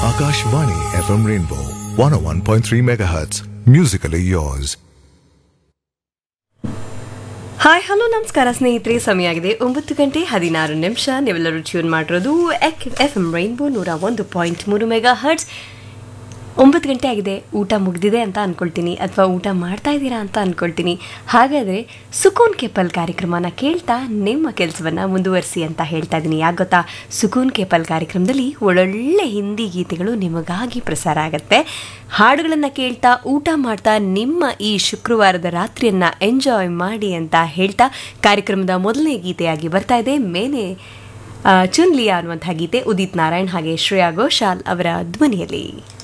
Akashvani FM Rainbow 101.3 MHz. Musically yours. Hi hello ನಮಸ್ಕಾರ ಸ್ನೇಹಿತರೆ ಸಮಯ ಆಗಿದೆ ಒಂಬತ್ತು ಗಂಟೆ ಹದಿನಾರು ನಿಮಿಷ ನೀವೆಲ್ಲರೂ ಟ್ಯೂನ್ ಮಾಡಿರೋದು ಎಫ್ ಎಂ ರೈನ್ಬೋ ನೂರ ಒಂದು ಪಾಯಿಂಟ್ ಮೂರು ಮೆಗಾ ಹರ್ಟ್ಸ್ ಒಂಬತ್ತು ಗಂಟೆ ಆಗಿದೆ ಊಟ ಮುಗ್ದಿದೆ ಅಂತ ಅಂದ್ಕೊಳ್ತೀನಿ ಅಥವಾ ಊಟ ಮಾಡ್ತಾ ಇದ್ದೀರಾ ಅಂತ ಅಂದ್ಕೊಳ್ತೀನಿ ಹಾಗಾದರೆ ಸುಕೂನ್ ಕೆಪಲ್ ಕಾರ್ಯಕ್ರಮನ ಕೇಳ್ತಾ ನಿಮ್ಮ ಕೆಲಸವನ್ನು ಮುಂದುವರಿಸಿ ಅಂತ ಹೇಳ್ತಾ ಇದ್ದೀನಿ ಯಾಕೆ ಗೊತ್ತಾ ಸುಕೂನ್ ಕೆಪಲ್ ಕಾರ್ಯಕ್ರಮದಲ್ಲಿ ಒಳ್ಳೊಳ್ಳೆ ಹಿಂದಿ ಗೀತೆಗಳು ನಿಮಗಾಗಿ ಪ್ರಸಾರ ಆಗುತ್ತೆ ಹಾಡುಗಳನ್ನು ಕೇಳ್ತಾ ಊಟ ಮಾಡ್ತಾ ನಿಮ್ಮ ಈ ಶುಕ್ರವಾರದ ರಾತ್ರಿಯನ್ನು ಎಂಜಾಯ್ ಮಾಡಿ ಅಂತ ಹೇಳ್ತಾ ಕಾರ್ಯಕ್ರಮದ ಮೊದಲನೇ ಗೀತೆಯಾಗಿ ಬರ್ತಾ ಇದೆ ಮೇನೆ ಆ, ಚುನ್ಲಿಯಾ ಅನ್ನುವಂಥ ಗೀತೆ ಉದಿತ್ ನಾರಾಯಣ್ ಹಾಗೆ ಶ್ರೇಯಾ ಘೋಷಾಲ್ ಅವರ ಧ್ವನಿಯಲ್ಲಿ